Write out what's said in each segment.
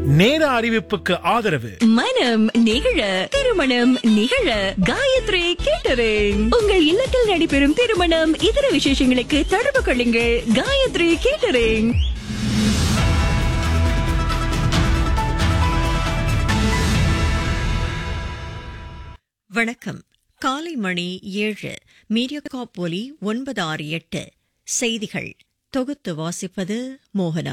நேர அறிவிப்புக்கு ஆதரவு மனம் நிகழ திருமணம் நிகழ காயத்ரி கேட்டரிங் உங்கள் இல்லத்தில் நடைபெறும் திருமணம் இதர விசேஷங்களுக்கு தொடர்பு கொள்ளுங்கள் காயத்ரி கேட்டரிங் வணக்கம் காலை மணி ஏழு மீடியாகாப் ஒலி ஒன்பது ஆறு எட்டு செய்திகள் தொகுத்து வாசிப்பது மோகனா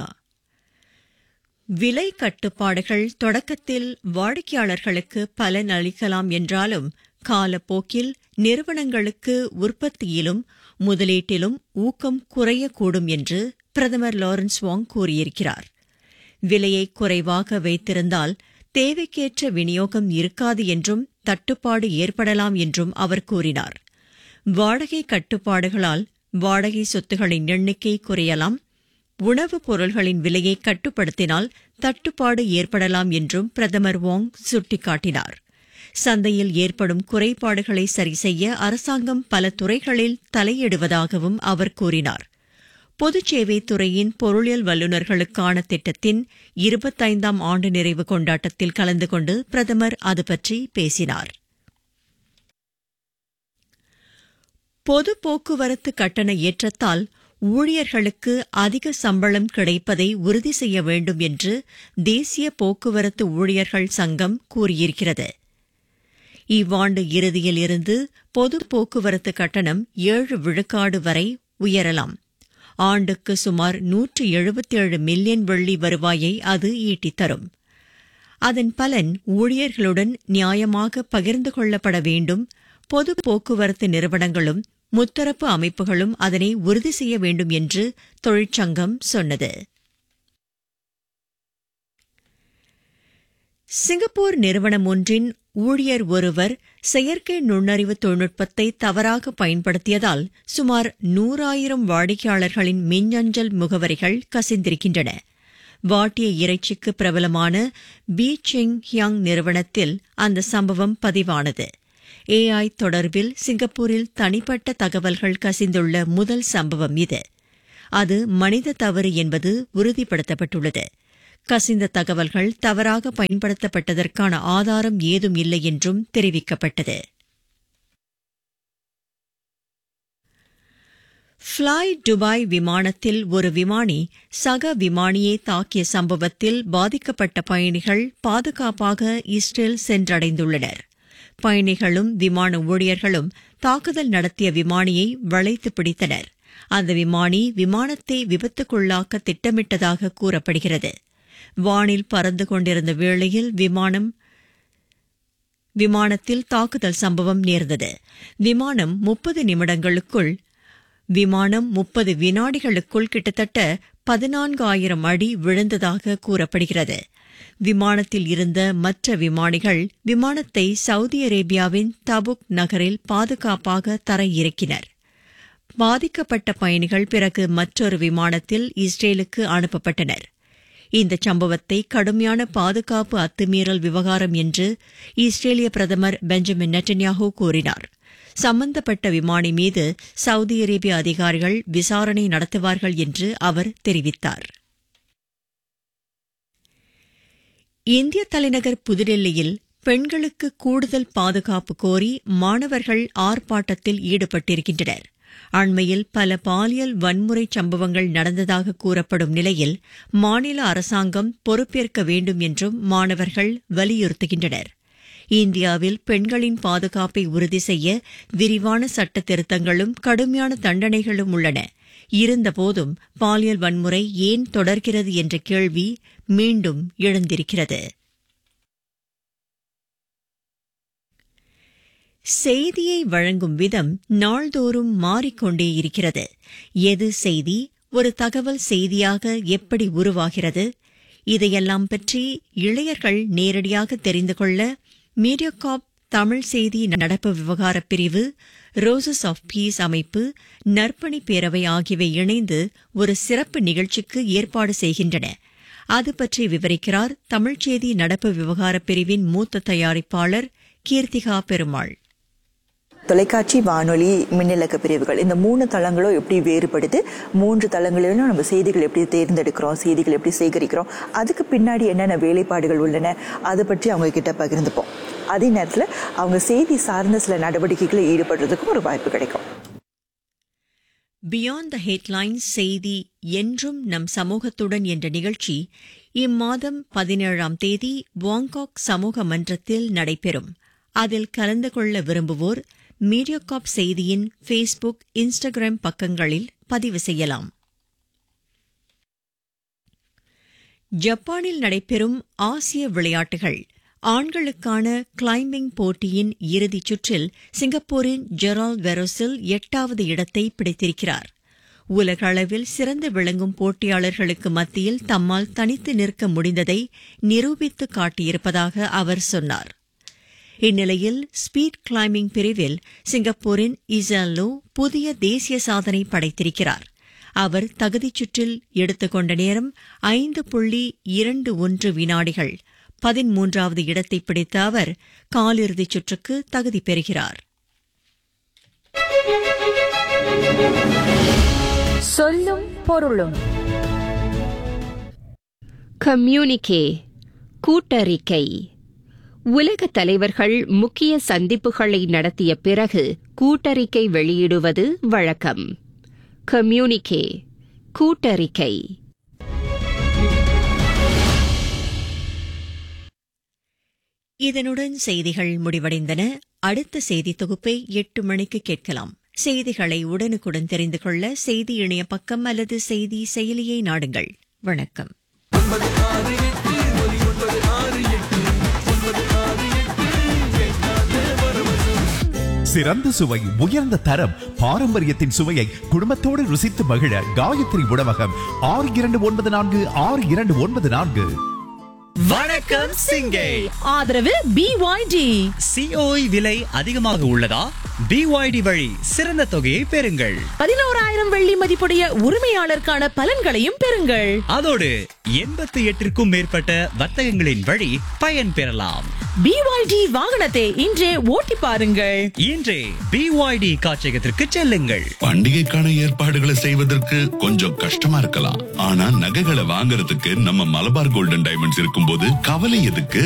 விலை கட்டுப்பாடுகள் தொடக்கத்தில் வாடிக்கையாளர்களுக்கு பலன் அளிக்கலாம் என்றாலும் காலப்போக்கில் நிறுவனங்களுக்கு உற்பத்தியிலும் முதலீட்டிலும் ஊக்கம் குறையக்கூடும் என்று பிரதமர் லாரன்ஸ் வாங் கூறியிருக்கிறார் விலையை குறைவாக வைத்திருந்தால் தேவைக்கேற்ற விநியோகம் இருக்காது என்றும் தட்டுப்பாடு ஏற்படலாம் என்றும் அவர் கூறினார் வாடகை கட்டுப்பாடுகளால் வாடகை சொத்துகளின் எண்ணிக்கை குறையலாம் உணவுப் பொருள்களின் விலையை கட்டுப்படுத்தினால் தட்டுப்பாடு ஏற்படலாம் என்றும் பிரதமர் வாங் சுட்டிக்காட்டினார் சந்தையில் ஏற்படும் குறைபாடுகளை சரிசெய்ய அரசாங்கம் பல துறைகளில் தலையிடுவதாகவும் அவர் கூறினார் பொதுச்சேவை துறையின் பொருளியல் வல்லுநர்களுக்கான திட்டத்தின் இருபத்தைந்தாம் ஆண்டு நிறைவு கொண்டாட்டத்தில் கலந்து கொண்டு பிரதமர் அது பற்றி பேசினார் பொது போக்குவரத்து கட்டண ஏற்றத்தால் ஊழியர்களுக்கு அதிக சம்பளம் கிடைப்பதை உறுதி செய்ய வேண்டும் என்று தேசிய போக்குவரத்து ஊழியர்கள் சங்கம் கூறியிருக்கிறது இவ்வாண்டு இறுதியில் இருந்து பொது போக்குவரத்து கட்டணம் ஏழு விழுக்காடு வரை உயரலாம் ஆண்டுக்கு சுமார் நூற்று எழுபத்தேழு மில்லியன் வெள்ளி வருவாயை அது ஈட்டித் தரும் அதன் பலன் ஊழியர்களுடன் நியாயமாக பகிர்ந்து கொள்ளப்பட வேண்டும் பொது போக்குவரத்து நிறுவனங்களும் முத்தரப்பு அமைப்புகளும் அதனை உறுதி செய்ய வேண்டும் என்று தொழிற்சங்கம் சொன்னது சிங்கப்பூர் நிறுவனம் ஒன்றின் ஊழியர் ஒருவர் செயற்கை நுண்ணறிவு தொழில்நுட்பத்தை தவறாக பயன்படுத்தியதால் சுமார் நூறாயிரம் வாடிக்கையாளர்களின் மின்னஞ்சல் முகவரிகள் கசிந்திருக்கின்றன வாட்டிய இறைச்சிக்கு பிரபலமான பி சிங் ஹியாங் நிறுவனத்தில் அந்த சம்பவம் பதிவானது ஏஐ தொடர்பில் சிங்கப்பூரில் தனிப்பட்ட தகவல்கள் கசிந்துள்ள முதல் சம்பவம் இது அது மனித தவறு என்பது உறுதிப்படுத்தப்பட்டுள்ளது கசிந்த தகவல்கள் தவறாக பயன்படுத்தப்பட்டதற்கான ஆதாரம் ஏதும் இல்லை என்றும் தெரிவிக்கப்பட்டது ஃப்ளை துபாய் விமானத்தில் ஒரு விமானி சக விமானியை தாக்கிய சம்பவத்தில் பாதிக்கப்பட்ட பயணிகள் பாதுகாப்பாக இஸ்ரேல் சென்றடைந்துள்ளனர் பயணிகளும் விமான ஊழியர்களும் தாக்குதல் நடத்திய விமானியை வளைத்து பிடித்தனர் அந்த விமானி விமானத்தை விபத்துக்குள்ளாக்க திட்டமிட்டதாக கூறப்படுகிறது வானில் பறந்து கொண்டிருந்த வேளையில் விமானம் விமானத்தில் தாக்குதல் சம்பவம் நேர்ந்தது விமானம் முப்பது நிமிடங்களுக்குள் விமானம் முப்பது வினாடிகளுக்குள் கிட்டத்தட்ட பதினான்கு ஆயிரம் அடி விழுந்ததாக கூறப்படுகிறது விமானத்தில் இருந்த மற்ற விமானிகள் விமானத்தை சவுதி அரேபியாவின் தபுக் நகரில் பாதுகாப்பாக தரையிறக்கினர் பாதிக்கப்பட்ட பயணிகள் பிறகு மற்றொரு விமானத்தில் இஸ்ரேலுக்கு அனுப்பப்பட்டனர் இந்த சம்பவத்தை கடுமையான பாதுகாப்பு அத்துமீறல் விவகாரம் என்று இஸ்ரேலிய பிரதமர் பெஞ்சமின் நெட்டன்யாஹூ கூறினார் சம்பந்தப்பட்ட விமானி மீது சவுதி அரேபிய அதிகாரிகள் விசாரணை நடத்துவார்கள் என்று அவர் தெரிவித்தார் இந்திய தலைநகர் புதுடெல்லியில் பெண்களுக்கு கூடுதல் பாதுகாப்பு கோரி மாணவர்கள் ஆர்ப்பாட்டத்தில் ஈடுபட்டிருக்கின்றனர் அண்மையில் பல பாலியல் வன்முறை சம்பவங்கள் நடந்ததாக கூறப்படும் நிலையில் மாநில அரசாங்கம் பொறுப்பேற்க வேண்டும் என்றும் மாணவர்கள் வலியுறுத்துகின்றனர் இந்தியாவில் பெண்களின் பாதுகாப்பை உறுதி செய்ய விரிவான சட்ட திருத்தங்களும் கடுமையான தண்டனைகளும் உள்ளன இருந்தபோதும் பாலியல் வன்முறை ஏன் தொடர்கிறது என்ற கேள்வி மீண்டும் எழுந்திருக்கிறது செய்தியை வழங்கும் விதம் நாள்தோறும் மாறிக்கொண்டே இருக்கிறது எது செய்தி ஒரு தகவல் செய்தியாக எப்படி உருவாகிறது இதையெல்லாம் பற்றி இளையர்கள் நேரடியாக தெரிந்து கொள்ள மீடியாகாப் தமிழ் செய்தி நடப்பு விவகார பிரிவு ரோசஸ் ஆஃப் பீஸ் அமைப்பு நற்பணி பேரவை ஆகியவை இணைந்து ஒரு சிறப்பு நிகழ்ச்சிக்கு ஏற்பாடு செய்கின்றன அது பற்றி விவரிக்கிறார் தமிழ்ச்செய்தி நடப்பு விவகார பிரிவின் மூத்த தயாரிப்பாளர் கீர்த்திகா பெருமாள் தொலைக்காட்சி வானொலி மின்னலக்க பிரிவுகள் இந்த மூணு தளங்களும் எப்படி வேறுபடுது மூன்று தளங்களிலும் நம்ம செய்திகள் எப்படி தேர்ந்தெடுக்கிறோம் செய்திகள் எப்படி சேகரிக்கிறோம் அதுக்கு பின்னாடி என்னென்ன வேலைப்பாடுகள் உள்ளன அதை பற்றி அவங்க கிட்ட பகிர்ந்துப்போம் அதே நேரத்தில் அவங்க செய்தி சார்ந்த சில நடவடிக்கைகளில் ஈடுபடுறதுக்கும் ஒரு வாய்ப்பு கிடைக்கும் பியாண்ட் த ஹெட்லைன்ஸ் செய்தி என்றும் நம் சமூகத்துடன் என்ற நிகழ்ச்சி இம்மாதம் பதினேழாம் தேதி வாங்காக் சமூக மன்றத்தில் நடைபெறும் அதில் கலந்து கொள்ள விரும்புவோர் மீடியாகாப் செய்தியின் ஃபேஸ்புக் இன்ஸ்டாகிராம் பக்கங்களில் பதிவு செய்யலாம் ஜப்பானில் நடைபெறும் ஆசிய விளையாட்டுகள் ஆண்களுக்கான கிளைம்பிங் போட்டியின் இறுதிச் சுற்றில் சிங்கப்பூரின் ஜெரால் வெரோசில் எட்டாவது இடத்தை பிடித்திருக்கிறார் உலக அளவில் சிறந்து விளங்கும் போட்டியாளர்களுக்கு மத்தியில் தம்மால் தனித்து நிற்க முடிந்ததை நிரூபித்து காட்டியிருப்பதாக அவர் சொன்னார் இந்நிலையில் ஸ்பீட் கிளைம்பிங் பிரிவில் சிங்கப்பூரின் இசாலோ புதிய தேசிய சாதனை படைத்திருக்கிறார் அவர் தகுதிச் சுற்றில் எடுத்துக்கொண்ட நேரம் ஐந்து புள்ளி இரண்டு ஒன்று வினாடிகள் பதிமூன்றாவது இடத்தை பிடித்த அவர் காலிறுதிச் சுற்றுக்கு தகுதி பெறுகிறார் சொல்லும் பொருளும் கம்யூனிகே கூட்டறிக்கை உலக தலைவர்கள் முக்கிய சந்திப்புகளை நடத்திய பிறகு கூட்டறிக்கை வெளியிடுவது வழக்கம் கம்யூனிகே கூட்டறிக்கை இதனுடன் செய்திகள் முடிவடைந்தன அடுத்த செய்தி தொகுப்பை எட்டு மணிக்கு கேட்கலாம் செய்திகளை உடனுக்குடன் தெரிந்து கொள்ள செய்தி இணைய பக்கம் அல்லது செய்தி செயலியை நாடுங்கள் வணக்கம் சிறந்த சுவை உயர்ந்த தரம் பாரம்பரியத்தின் சுவையை குடும்பத்தோடு ருசித்து மகிழ காயத்ரி உணவகம் ஆறு இரண்டு ஒன்பது நான்கு ஆறு இரண்டு ஒன்பது நான்கு வணக்கம் சிங்கை ஆதரவு பிஒய்டி சிஓஇ விலை அதிகமாக உள்ளதா பிஒய்டி வழி சிறந்த தொகையை பெறுங்கள் பதினோராயிரம் வெள்ளி மதிப்புடைய உரிமையாளருக்கான பலன்களையும் பெறுங்கள் அதோடு எண்பத்தி எட்டிற்கும் மேற்பட்ட வர்த்தகங்களின் வழி பயன் பெறலாம் பிஒய்டி வாகனத்தை இன்றே ஓட்டி பாருங்கள் இன்றே பிஒய்டி காட்சியகத்திற்கு செல்லுங்கள் பண்டிகைக்கான ஏற்பாடுகளை செய்வதற்கு கொஞ்சம் கஷ்டமா இருக்கலாம் ஆனா நகைகளை வாங்குறதுக்கு நம்ம மலபார் கோல்டன் டைமண்ட்ஸ் இருக்கும்போது கவலை எதுக்கு